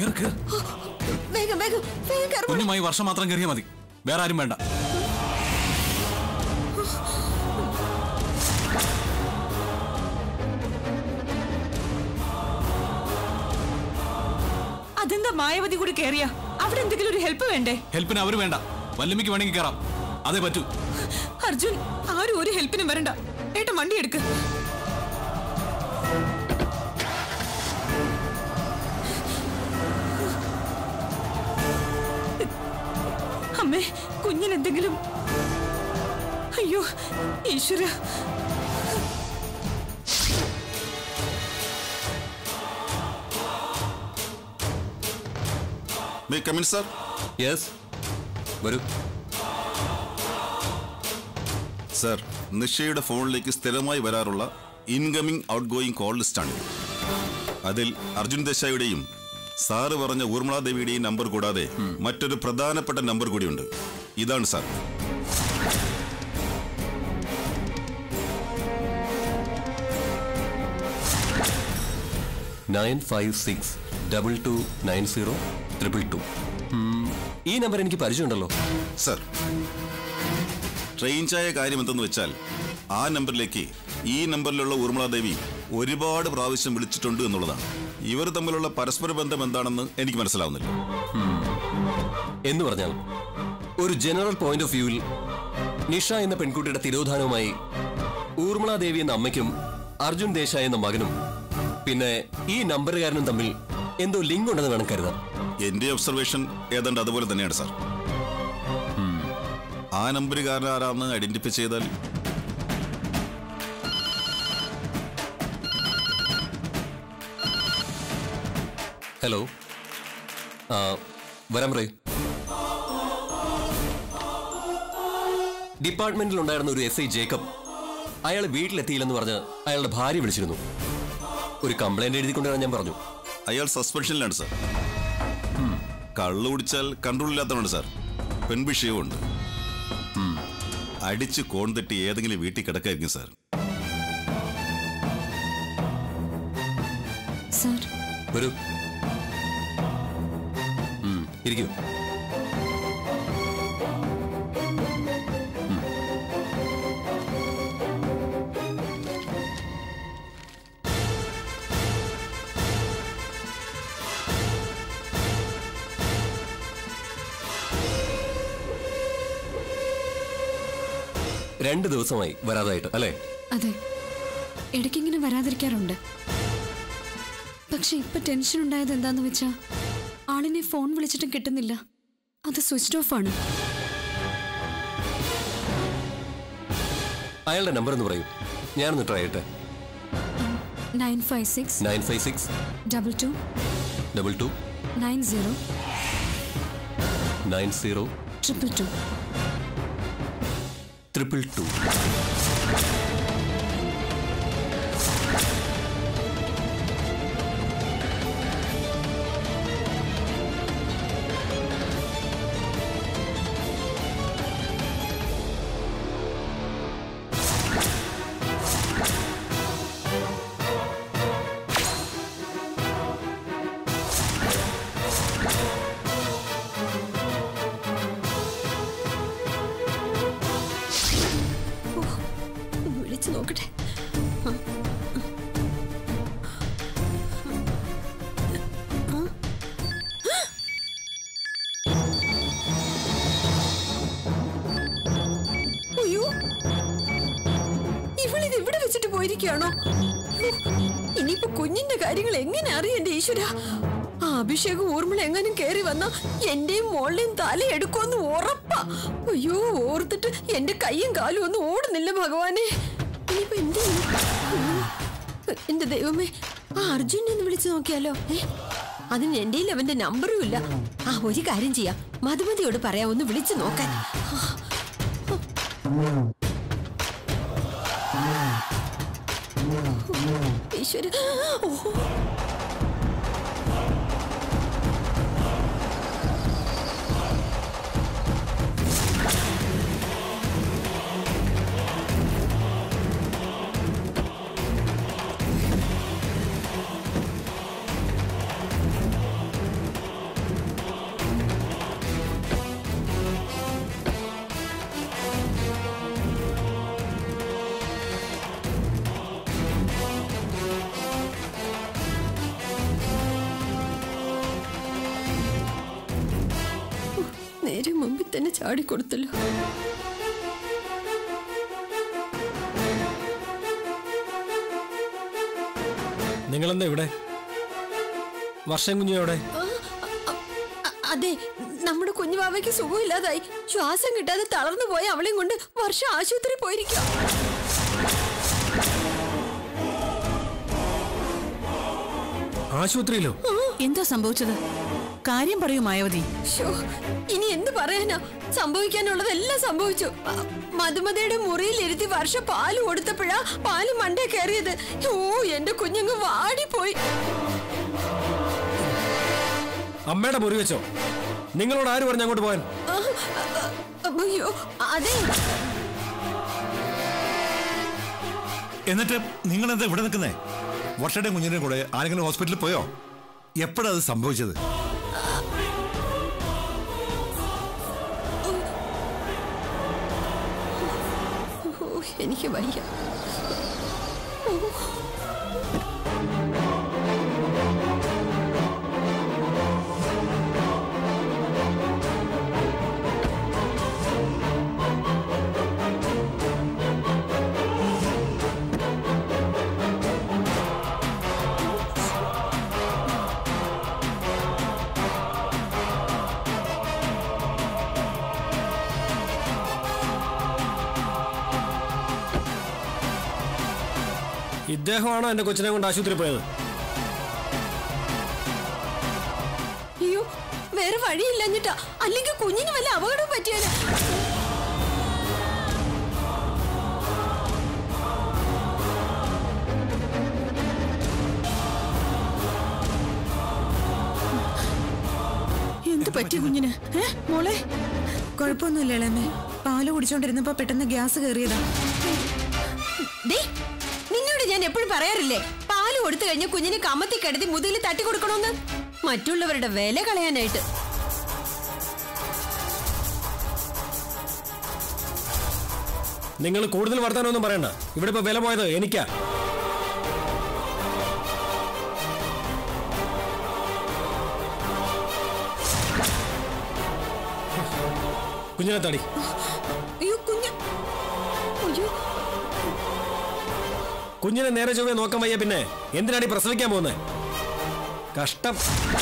കേർക്ക് വേഗം വേഗം വേഗം കയറ് മോളെ. കുഞ്ഞുമായി വർഷം മാത്രം കയറിയാൽ മതി വേറെ ആരും വേണ്ട അതെന്താ മായാവതി കൂടി കേറിയ അവിടെ എന്തെങ്കിലും ഒരു ഹെൽപ്പ് വേണ്ടേ ഹെൽപ്പിന് അവര് വേണ്ട വല്യമ്മയ്ക്ക് വേണമെങ്കിൽ കയറാം അതേ പറ്റൂ അർജുൻ ആരും ഒരു ഹെൽപ്പിനും വരണ്ട ഏട്ടൻ വണ്ടി എടുക്ക് അമ്മേ കുഞ്ഞിനെന്തെങ്കിലും അയ്യോ ഈശ്വര മേ കമിൻ സർ യെസ് വരൂ സർ നിഷയുടെ ഫോണിലേക്ക് സ്ഥിരമായി വരാറുള്ള ഇൻകമിംഗ് ഔട്ട് ഗോയിങ് കോൾ ലിസ്റ്റാണ് അതിൽ അർജുൻ ദേശായിയുടെയും സാറ് പറഞ്ഞ ഊർമിളാദേവിയുടെയും നമ്പർ കൂടാതെ മറ്റൊരു പ്രധാനപ്പെട്ട നമ്പർ കൂടിയുണ്ട് ഇതാണ് sir nine five six double two nine zero triple two ഈ നമ്പർ എനിക്ക് പരിചയമുണ്ടല്ലോ സർ ട്രെയിൻ ചായ കാര്യം എന്തെന്ന് വെച്ചാൽ ആ നമ്പറിലേക്ക് ഈ നമ്പറിലുള്ള ഊർമിളാദേവി ഒരുപാട് പ്രാവശ്യം വിളിച്ചിട്ടുണ്ട് എന്നുള്ളതാണ് ഇവർ തമ്മിലുള്ള പരസ്പര ബന്ധം എന്താണെന്ന് എനിക്ക് മനസ്സിലാവുന്നില്ല എന്ന് പറഞ്ഞാൽ ഒരു ജനറൽ പോയിന്റ് ഓഫ് വ്യൂവിൽ നിഷ എന്ന പെൺകുട്ടിയുടെ തിരോധാനവുമായി ഊർമിള ദേവി എന്ന അമ്മയ്ക്കും അർജുൻ ദേശായി എന്ന മകനും പിന്നെ ഈ നമ്പറുകാരനും തമ്മിൽ എന്തോ ലിങ്ക് ഉണ്ടെന്ന് വേണം കരുതാൻ എന്റെ ഒബ്സർവേഷൻ ഏതാണ്ട് അതുപോലെ തന്നെയാണ് സാർ ആ നമ്പറുകാരൻ ആരാന്ന് ഐഡന്റിഫൈ ചെയ്താൽ ഹലോ ആ വരാൻ പറയൂ ഡിപ്പാർട്ട്മെന്റിൽ ഉണ്ടായിരുന്ന ഒരു എസ് ഐ ജേക്കബ് അയാൾ വീട്ടിലെത്തിയില്ലെന്ന് പറഞ്ഞ് അയാളുടെ ഭാര്യ വിളിച്ചിരുന്നു ഒരു കംപ്ലൈന്റ് എഴുതിക്കൊണ്ടുവരാൻ ഞാൻ പറഞ്ഞു അയാൾ സസ്പെൻഷനിലാണ് സാർ കള്ളു കുടിച്ചാൽ കൺട്രോൾ ഇല്ലാത്തതുകൊണ്ട് സാർ പെൺവിഷയവുമുണ്ട് അടിച്ച് കോൺ തെറ്റി ഏതെങ്കിലും വീട്ടിൽ കിടക്കായിരിക്കും സാർ സാർ വരൂ ഉം, ഇരിക്കൂ ഉം. രണ്ട് ദിവസമായി വരാതായിട്ട് അല്ലേ അതെ ഇടയ്ക്കിങ്ങനെ വരാതിരിക്കാറുണ്ട് പക്ഷെ ഇപ്പൊ ടെൻഷൻ ഉണ്ടായത് എന്താന്ന് വെച്ചാ ആളിനെ ഫോൺ വിളിച്ചിട്ടും കിട്ടുന്നില്ല അത് സ്വിച്ച് ഓഫ് ആണ് അയാളുടെ നമ്പർ എന്ന് പറയൂ ഞാനൊന്ന് ട്രൈ ചെയ്യട്ടെ nine five six nine five six double two double two nine zero nine zero triple two triple two വിളിച്ചു നോക്കട്ടെ അയ്യോ ഇവളിത് ഇവിടെ വെച്ചിട്ട് പോയിരിക്കുകയാണോ ഇനിയിപ്പോ കുഞ്ഞിന്റെ കാര്യങ്ങൾ എങ്ങനെ അറിയും എന്റെ ഈശ്വര ആ അഭിഷേകം ഊർമിള എങ്ങാനും കേറി വന്ന എന്റെയും മോളുടെയും തല എടുക്കുമെന്ന് ഉറപ്പാ അയ്യോ ഓർത്തിട്ട് എന്റെ കൈയും കാലും ഒന്നും ഓടുന്നില്ല ഭഗവാനെ ഇനിയിപ്പോ എന്ത് ചെയ്യും? അയ്യോ, എന്റെ ദൈവമേ ആ അർജുനെ ഒന്ന് വിളിച്ചു നോക്കിയാലോ ഏ അതിന് എന്റെ അവന്റെ നമ്പറും ഇല്ല ആ ഒരു കാര്യം ചെയ്യാം മധുമതിയോട് പറയാം ഒന്ന് വിളിച്ചു നോക്കാൻ ഈശ്വര ഓ തന്നെ ചാടിക്കൊടുത്തല്ലോ നിങ്ങളെന്താ ഇവിടെ വർഷം കുഞ്ഞോടെ അ- അതെ നമ്മുടെ കുഞ്ഞുബാവയ്ക്ക് സുഖമില്ലാതായി ശ്വാസം കിട്ടാതെ തളർന്നു പോയ അവളെയും കൊണ്ട് വർഷം ആശുപത്രി പോയിരിക്കുക ആശുപത്രിയിലോ എന്താ സംഭവിച്ചത് കാര്യം പറയൂ മായാവതി ശോ, ഇനി എന്ത് പറയാനാ സംഭവിക്കാനുള്ളതെല്ലാം സംഭവിച്ചു അ- മധുമതിയുടെ മുറിയിൽ ഇരുത്തി വർഷ പാല് കൊടുത്തപ്പോഴാ പാല് മണ്ടേ കയറിയത് ഓ എന്റെ കുഞ്ഞങ്ങ് വാടിപ്പോയി അമ്മയുടെ മുറി വെച്ചോ നിങ്ങളോട് ആര് പറഞ്ഞു അങ്ങോട്ട് പോകാൻ ആ, അ- അ- അയ്യോ അതെ എന്നിട്ട് നിങ്ങൾ എന്താ ഇവിടെ നിൽക്കുന്നേ വർഷയുടെ കുഞ്ഞിനെ കൂടെ ആരെങ്കിലും ഹോസ്പിറ്റലിൽ പോയോ എപ്പോഴാ അത് സംഭവിച്ചത് ഓ, എനിക്ക് വയ്യ ഓ. ഇദ്ദേഹമാണോ എന്റെ കൊച്ചിനെ കൊണ്ട് ആശുപത്രി പോയത് അയ്യോ വേറെ വഴിയില്ലഞ്ഞിട്ടാ അല്ലെങ്കിൽ കുഞ്ഞിന് വല്ല അപകടവും പറ്റിയാല് എന്ത് പറ്റി കുഞ്ഞിന് ഏ മോളെ കുഴപ്പമൊന്നുമില്ല ഇളമേ പാല് കുടിച്ചോണ്ടിരുന്നപ്പോ പെട്ടെന്ന് ഗ്യാസ് കയറിയതാ ദേ, നിന്നോട് ഞാൻ എപ്പോഴും പറയാറില്ലേ പാല് കൊടുത്തു കഴിഞ്ഞ കുഞ്ഞിനെ കമ്മത്തി കിടത്തി മുതുകിൽ തട്ടി കൊടുക്കണമെന്ന് മറ്റുള്ളവരുടെ വില കളയാനായിട്ട് നിങ്ങൾ കൂടുതൽ വർത്താനൊന്നും പറയണ്ട ഇവിടെ ഇപ്പൊ വില പോയത് എനിക്കാ കുഞ്ഞിനെ തടി അയ്യോ കുഞ്ഞ് അയ്യോ കുഞ്ഞിനെ നേരെ ചൊവ്വേ നോക്കാൻ വയ്യ പിന്നെ എന്തിനാണ് ഈ പ്രസവിക്കാൻ പോകുന്നത് കഷ്ടം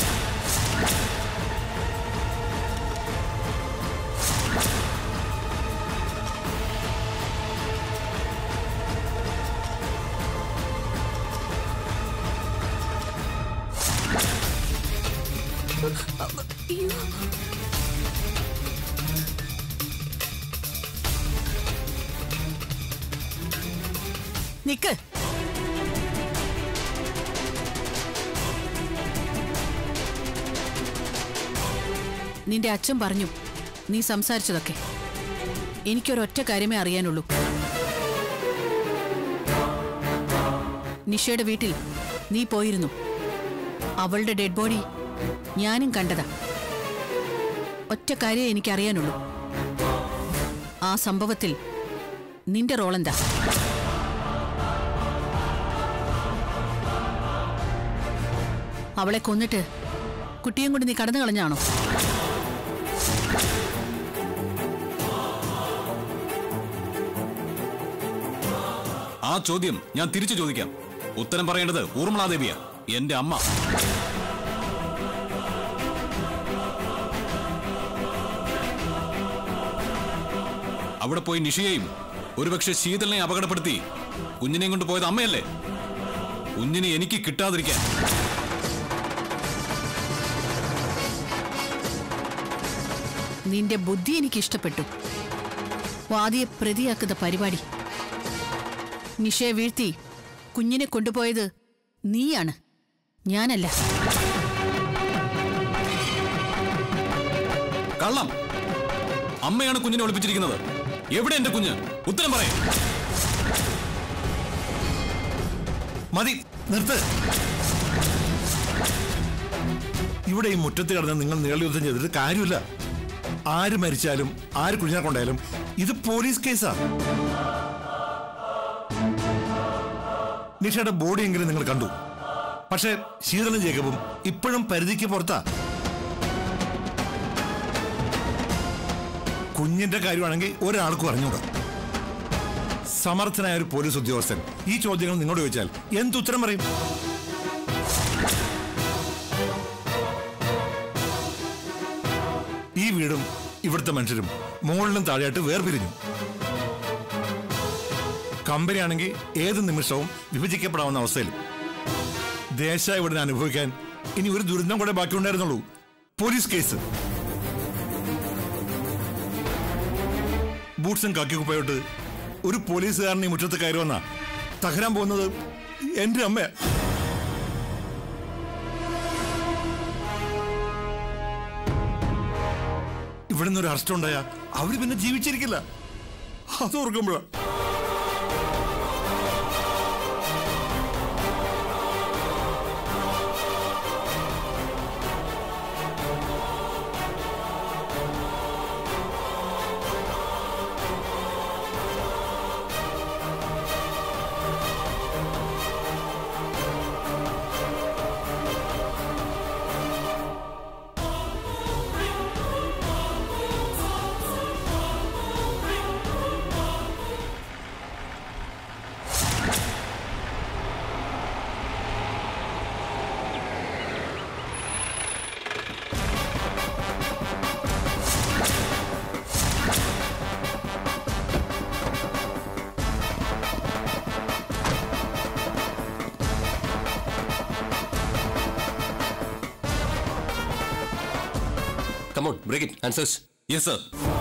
നിക്ക് നിന്റെ അച്ഛൻ പറഞ്ഞു നീ സംസാരിച്ചതൊക്കെ എനിക്കൊരൊറ്റ കാര്യമേ അറിയാനുള്ളൂ നിഷയുടെ വീട്ടിൽ നീ പോയിരുന്നു അവളുടെ ഡെഡ് ബോഡി ഞാനും കണ്ടതാ ഒറ്റ കാര്യമേ എനിക്കറിയാനുള്ളൂ ആ സംഭവത്തിൽ നിന്റെ റോളെന്താ അവളെ കൊന്നിട്ട് കുട്ടിയും കൊണ്ട് നീ കടന്നു കളഞ്ഞാണോ ആ ചോദ്യം ഞാൻ തിരിച്ചു ചോദിക്കാം ഉത്തരം പറയേണ്ടത് ഊർമിളാദേവിയാ എന്റെ അമ്മ അവിടെ പോയി നിഷയെയും ഒരുപക്ഷെ ശീതളിനെ അപകടപ്പെടുത്തി കുഞ്ഞിനെയും കൊണ്ട് പോയത് അമ്മയല്ലേ കുഞ്ഞിനെ എനിക്ക് കിട്ടാതിരിക്കാൻ നിന്റെ ബുദ്ധി എനിക്ക് ഇഷ്ടപ്പെട്ടു വാദിയെ പ്രതിയാക്കുന്ന പരിപാടി നിഷയെ വീഴ്ത്തി കുഞ്ഞിനെ കൊണ്ടുപോയത് നീയാണ് ഞാനല്ല കള്ളം അമ്മയാണ് കുഞ്ഞിനെ ഒളിപ്പിച്ചിരിക്കുന്നത് എവിടെ എന്റെ കുഞ്ഞ് ഉത്തരം പറയേ മതി നിർത്ത് ഇവിടെ ഈ മുറ്റത്ത് കിടന്ന് നിങ്ങൾ നീള യുദ്ധം ചെയ്തിട്ട് കാര്യമില്ല ആര് മരിച്ചാലും ആര് കുഞ്ഞിനെ കൊണ്ടായാലും ഇത് പോലീസ് കേസാ നിഷയുടെ ബോഡി എങ്കിലും നിങ്ങൾ കണ്ടു പക്ഷേ ശീതളും ജേക്കബും ഇപ്പോഴും പരിധിക്ക് പുറത്താ കുഞ്ഞിന്റെ കാര്യമാണെങ്കിൽ ഒരാൾക്കും അറിഞ്ഞൂടാ സമർത്ഥനായ ഒരു പോലീസ് ഉദ്യോഗസ്ഥൻ ഈ ചോദ്യങ്ങൾ നിങ്ങളോട് ചോദിച്ചാൽ എന്തുത്തരം പറയും ഈ വീടും ഇവിടുത്തെ മനുഷ്യരും മുകളിലും താഴെയായിട്ട് വേർപിരിഞ്ഞു കമ്പനിയാണെങ്കിൽ ഏത് നിമിഷവും വിഭജിക്കപ്പെടാവുന്ന അവസ്ഥയിൽ ദേശ ഇവിടെ അനുഭവിക്കാൻ ഇനി ഒരു ദുരന്തം കൂടെ ബാക്കിയുണ്ടായിരുന്നുള്ളൂ പോലീസ് കേസ് ബൂട്ട്സും കാക്കിക്കുപ്പയോട്ട് ഒരു പോലീസുകാരൻ ഈ മുറ്റത്ത് കയറി വന്ന തകരാൻ പോകുന്നത് എന്റെ അമ്മ ഇവിടെ നിന്ന് ഒരു അറസ്റ്റ് ഉണ്ടായ അവര് പിന്നെ ജീവിച്ചിരിക്കില്ല അത് ഓർക്കുമ്പോഴാ come on break it answers yes sir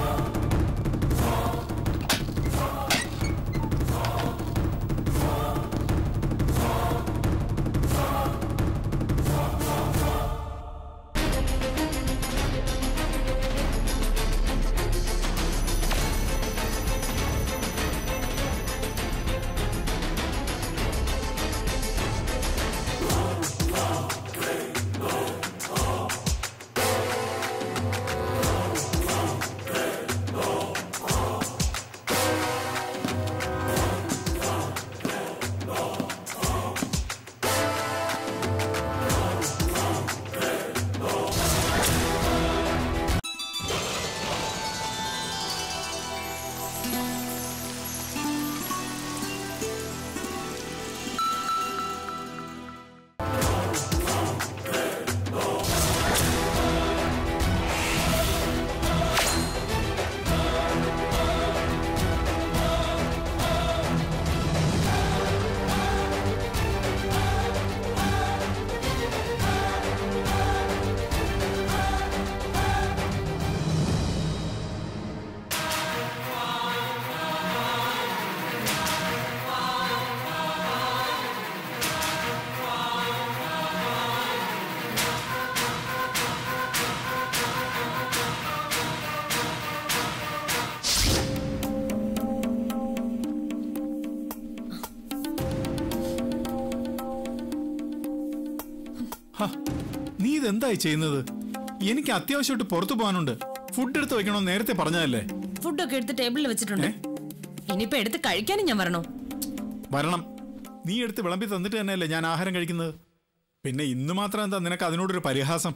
നീ ഇതെന്തായി ചെയ്യുന്നത് എനിക്ക് അത്യാവശ്യമായിട്ട് പുറത്തു പോകാനുണ്ട് ഫുഡ് എടുത്ത് വെക്കണോ നേരത്തെ പറഞ്ഞതല്ലേ ഫുഡൊക്കെ എടുത്ത് ടേബിളിൽ വെച്ചിട്ടുണ്ട് ഇനിയിപ്പോ എടുത്ത് കഴിക്കാനും ഞാൻ വരണോ വരണം നീ എടുത്ത് വിളമ്പി തന്നിട്ട് തന്നെയല്ലേ ഞാൻ ആഹാരം കഴിക്കുന്നത് പിന്നെ ഇന്ന് മാത്രം എന്താ നിനക്ക് അതിനോടൊരു പരിഹാസം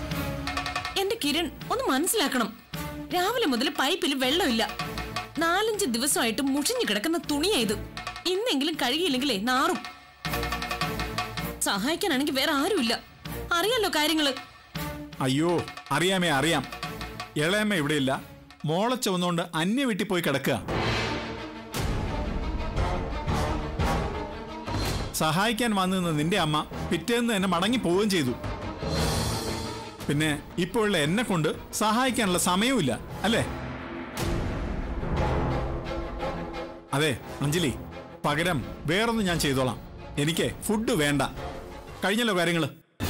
എന്റെ കിരൺ ഒന്ന് മനസ്സിലാക്കണം രാവിലെ മുതൽ പൈപ്പിൽ വെള്ളമില്ല നാലഞ്ച് ദിവസമായിട്ട് മുഷിഞ്ഞു കിടക്കുന്ന തുണിയാ ഇത് ഇന്നെങ്കിലും കഴുകിയില്ലെങ്കിലേ നാറും സഹായിക്കാനാണെങ്കിൽ വേറെ ആരുമില്ല അറിയാലോ കാര്യങ്ങള് അയ്യോ അറിയാമേ അറിയാം ഇളയമ്മ ഇവിടെയില്ല മോളെ ചുവന്നുകൊണ്ട് അന്യ വീട്ടിൽ പോയി കിടക്കുക സഹായിക്കാൻ വന്നിരുന്ന നിന്റെ അമ്മ പിറ്റേന്ന് തന്നെ മടങ്ങി പോവുകയും ചെയ്തു പിന്നെ ഇപ്പോഴുള്ള എന്നെ കൊണ്ട് സഹായിക്കാനുള്ള സമയവുമില്ല അല്ലേ അതെ അഞ്ജലി പകരം വേറൊന്നും ഞാൻ ചെയ്തോളാം എനിക്ക് ഫുഡ് വേണ്ട കഴിഞ്ഞല്ലോ കാര്യങ്ങള്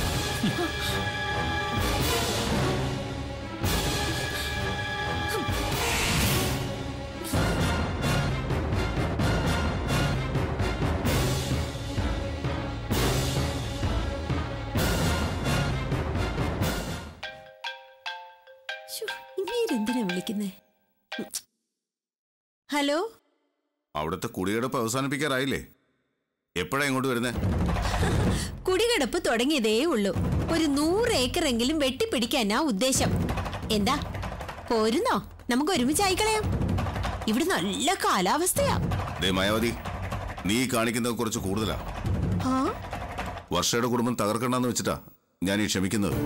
ഇവരെന്തിനാ വിളിക്കുന്നേ ഹലോ അവിടുത്തെ കുടികിടപ്പ് അവസാനിപ്പിക്കാറായില്ലേ എപ്പോഴാ ഇങ്ങോട്ട് വരുന്നേ കുടികിടപ്പ് തുടങ്ങിയതേ ഉള്ളൂ ഒരു നൂറ് ഏക്കറെങ്കിലും വെട്ടിപ്പിടിക്കാനാ ഉദ്ദേശം എന്താ പോരുന്നോ നമുക്ക് ഒരുമിച്ച് ആയിക്കളയാം ഇവിടെ നല്ല കാലാവസ്ഥയാ ദേ മായാവതി നീ കാണിക്കുന്നത് കുറച്ച് കൂടുതലാ ആ വർഷയുടെ കുടുംബം തകർക്കണ്ടെന്ന് വെച്ചിട്ടാ ഞാൻ ഈ ക്ഷമിക്കുന്നത്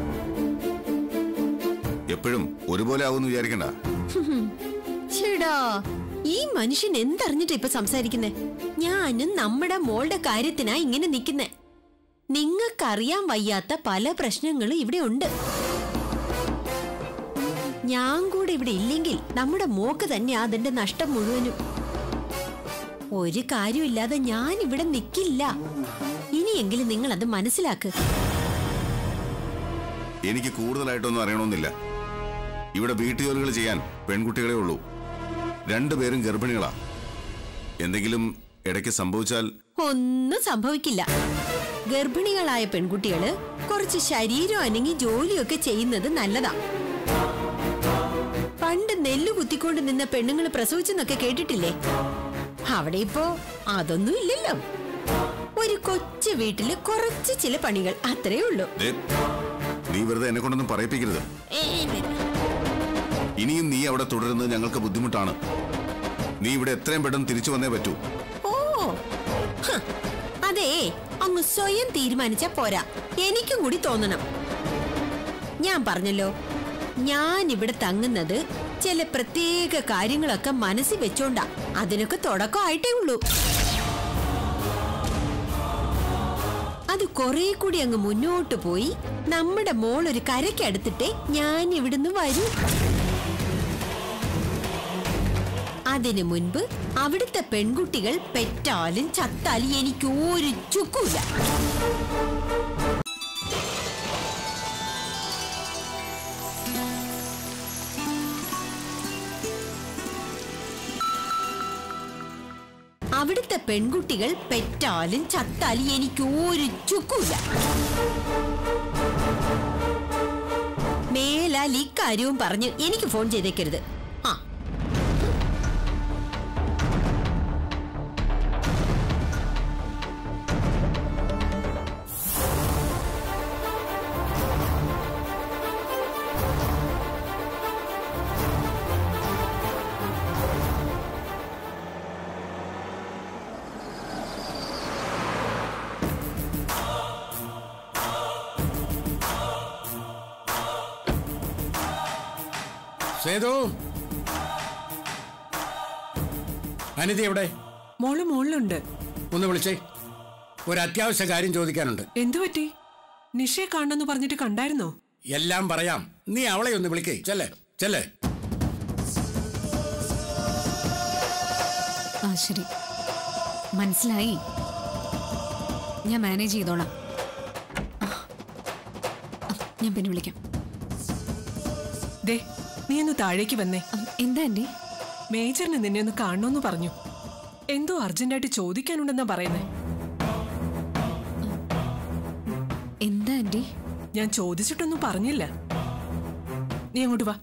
എപ്പോഴും ഒരുപോലെ ആവുമെന്ന് വിചാരിക്കണ്ട ചേടാ ഈ മനുഷ്യൻ എന്തറിഞ്ഞിട്ടാ ഇപ്പൊ സംസാരിക്കുന്നേ ഞാനും നമ്മുടെ മോളുടെ കാര്യത്തിനാ ഇങ്ങനെ നിക്കുന്നേ നിങ്ങൾക്കറിയാൻ വയ്യാത്ത പല പ്രശ്നങ്ങളും ഇവിടെ ഉണ്ട് ഞാൻ കൂടെ ഇവിടെ ഇല്ലെങ്കിൽ നമ്മുടെ മോക്ക് തന്നെയാ അതിന്റെ നഷ്ടം മുഴുവനും ഒരു കാര്യമില്ലാതെ ഞാൻ ഇവിടെ നിൽക്കില്ല ഇനിയെങ്കിലും നിങ്ങൾ അത് മനസ്സിലാക്ക് എനിക്ക് കൂടുതലായിട്ടൊന്നും അറിയണമെന്നില്ല ഇവിടെ വീട്ടുജോലികൾ ചെയ്യാൻ പെൺകുട്ടികളെ ഉള്ളൂ രണ്ടുപേരും ഗർഭിണികളാ എന്തെങ്കിലും ഇടയ്ക്ക് സംഭവിച്ചാൽ ഒന്നും സംഭവിക്കില്ല ഗർഭിണികളായ പെൺകുട്ടികള് കുറച്ച് ശരീരം അനങ്ങി ജോലിയൊക്കെ ചെയ്യുന്നത് നല്ലതാ പണ്ട് നെല്ല് കുത്തിക്കൊണ്ട് നിന്ന പെണ്ണുങ്ങൾ പ്രസവിച്ചെന്നൊക്കെ കേട്ടിട്ടില്ലേ അവിടെ ഇപ്പോ അതൊന്നും ഇല്ലല്ലോ ഒരു കൊച്ചു വീട്ടില് കുറച്ച് ചില പണികൾ അത്രേ ഉള്ളൂ ദേ, നീ വെറുതെ എന്നെ കൊണ്ടൊന്നും പറയിപ്പിക്കരുത് ഇനിയും നീ അവിടെ തുടരുന്നത് ഞങ്ങൾക്ക് ബുദ്ധിമുട്ടാണ് നീ ഇവിടെ എത്രയും പെട്ടെന്ന് തിരിച്ചു വന്നേ പറ്റൂ ഓ ഹ്, അതേ അങ്ങ് സ്വയം തീരുമാനിച്ച പോരാ എനിക്കും കൂടി തോന്നണം ഞാൻ പറഞ്ഞല്ലോ ഞാൻ ഇവിടെ തങ്ങുന്നത് ചില പ്രത്യേക കാര്യങ്ങളൊക്കെ മനസ്സിൽ വെച്ചോണ്ടാ അതിനൊക്കെ തുടക്കമായിട്ടേ ഉള്ളൂ അത് കുറെ കൂടി അങ്ങ് മുന്നോട്ട് പോയി നമ്മുടെ മോൾ ഒരു കരയ്ക്കടുത്തിട്ടേ ഞാൻ ഇവിടുന്ന് വരൂ അതിനു മുൻപ് അവിടുത്തെ പെൺകുട്ടികൾ പെറ്റാലും ചത്താലും എനിക്ക് ഒരു ചുക്കൂല അവിടുത്തെ പെൺകുട്ടികൾ പെറ്റാലും ചത്താലും എനിക്ക് ഒരു ചുക്കൂല മേലാൽ ഇക്കാര്യവും പറഞ്ഞ് എനിക്ക് ഫോൺ ചെയ്തേക്കരുത് ആ സേതു അനിതി എവിടെ മോള് മോളിലുണ്ട് ഒന്ന് വിളിച്ചേ ഒരു അത്യാവശ്യ കാര്യം ചോദിക്കാനുണ്ട് എന്തു പറ്റി നിഷയെ കാണണമെന്ന് പറഞ്ഞിട്ട് കണ്ടായിരുന്നോ എല്ലാം പറയാം നീ അവളെ ഒന്ന് വിളിക്കേ ചെല്ലേ ചെല്ലേ ആ ശരി മനസ്സിലായി ഞാൻ മാനേജ് ചെയ്തോളാം ആ, ആ, ഞാൻ പിന്നെ വിളിക്കാം ദേ നീ ഒന്ന് താഴേക്ക് വന്നേ ആ, എന്താ ആൻറ്റി മേജറിന് നിന്നെ ഒന്ന് കാണണമെന്ന് പറഞ്ഞു എന്തോ അർജന്റായിട്ട് ചോദിക്കാനുണ്ടെന്നാ പറയുന്നേ എന്താ ആൻറ്റി ഞാൻ ചോദിച്ചിട്ടൊന്നും പറഞ്ഞില്ല നീ അങ്ങോട്ട് വാ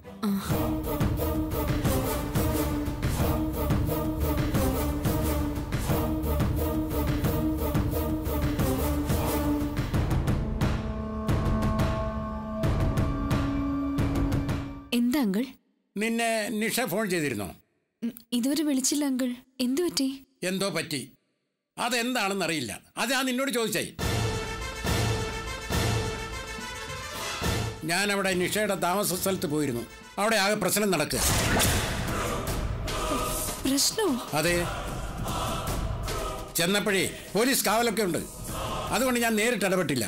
എന്താ അങ്കിൾ നിന്നെ നിഷ ഫോൺ ചെയ്തിരുന്നോ ഉം, ഇതുവരെ വിളിച്ചില്ല അങ്കിൾ എന്തു പറ്റി എന്തോ പറ്റി അതെന്താണെന്നറിയില്ല അത് ഞാൻ നിന്നോട് ചോദിച്ചേ ഞാൻ അവിടെ നിഷയുടെ താമസ സ്ഥലത്ത് പോയിരുന്നു അവിടെ ആകെ പ്രശ്നം നടക്കുക പ്രശ്നോ അതെ ചെന്നപ്പോഴേ പോലീസ് കാവലൊക്കെ ഉണ്ട് അതുകൊണ്ട് ഞാൻ നേരിട്ട് ഇടപെട്ടില്ല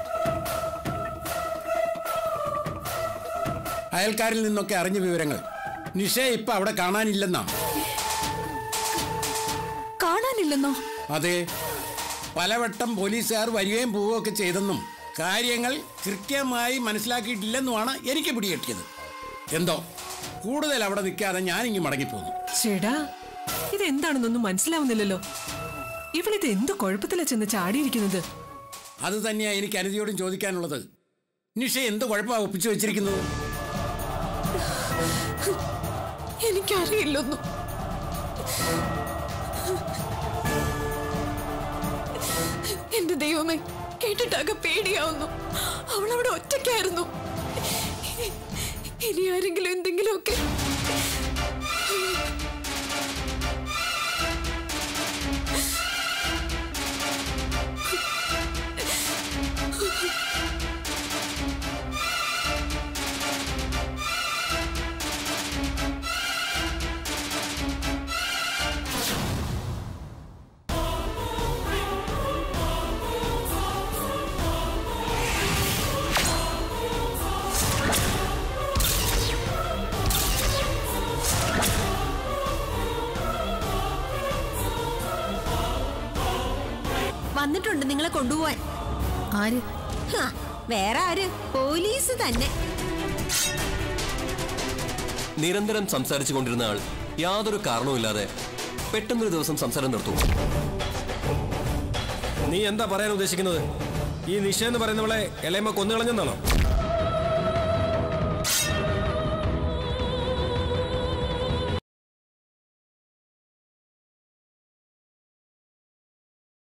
അയൽക്കാരിൽ നിന്നൊക്കെ അറിഞ്ഞ വിവരങ്ങൾ നിഷയെ ഇപ്പൊ അവിടെ കാണാനില്ലെന്നാ കാണാനില്ലെന്നോ അതെ പലവട്ടം പോലീസുകാർ വരികയും പോവുകയൊക്കെ ചെയ്തെന്നും കാര്യങ്ങൾ കൃത്യമായി മനസ്സിലാക്കിയിട്ടില്ലെന്നുമാണ് എനിക്ക് പിടികിട്ടിയത് എന്തോ കൂടുതൽ അവിടെ നിൽക്കാതെ ഞാനിങ്ങ് മടങ്ങിപ്പോന്നു ചേടാ ഇതെന്താണെന്നൊന്നും മനസ്സിലാവുന്നില്ലല്ലോ ഇവളിത് എന്ത് കുഴപ്പത്തിലാ ചെന്ന് ചാടിയിരിക്കുന്നത് അത് തന്നെയാ എനിക്ക് അനിതിയോടും ചോദിക്കാനുള്ളത് നിഷ എന്ത് കുഴപ്പമാണ് ഒപ്പിച്ചു വെച്ചിരിക്കുന്നത് എനിക്കറിയില്ലൊന്നും എന്റെ ദൈവമേ കേട്ടിട്ടാകെ പേടിയാവുന്നു അവളവിടെ ഒറ്റയ്ക്കായിരുന്നു ഇനി ആരെങ്കിലും എന്തെങ്കിലുമൊക്കെ വന്നിട്ടുണ്ട് നിങ്ങളെ കൊണ്ടുപോവാൻ ആര് വേറെ ആര് പോലീസ് തന്നെ നിരന്തരം സംസാരിച്ചു കൊണ്ടിരുന്ന ആൾ യാതൊരു കാരണവുമില്ലാതെ പെട്ടെന്നൊരു ദിവസം സംസാരം നിർത്തും നീ എന്താ പറയാൻ ഉദ്ദേശിക്കുന്നത് ഈ നിഷ എന്ന് പറയുന്നവളെ എളയമ്മ കൊന്നു കളഞ്ഞെന്നാണോ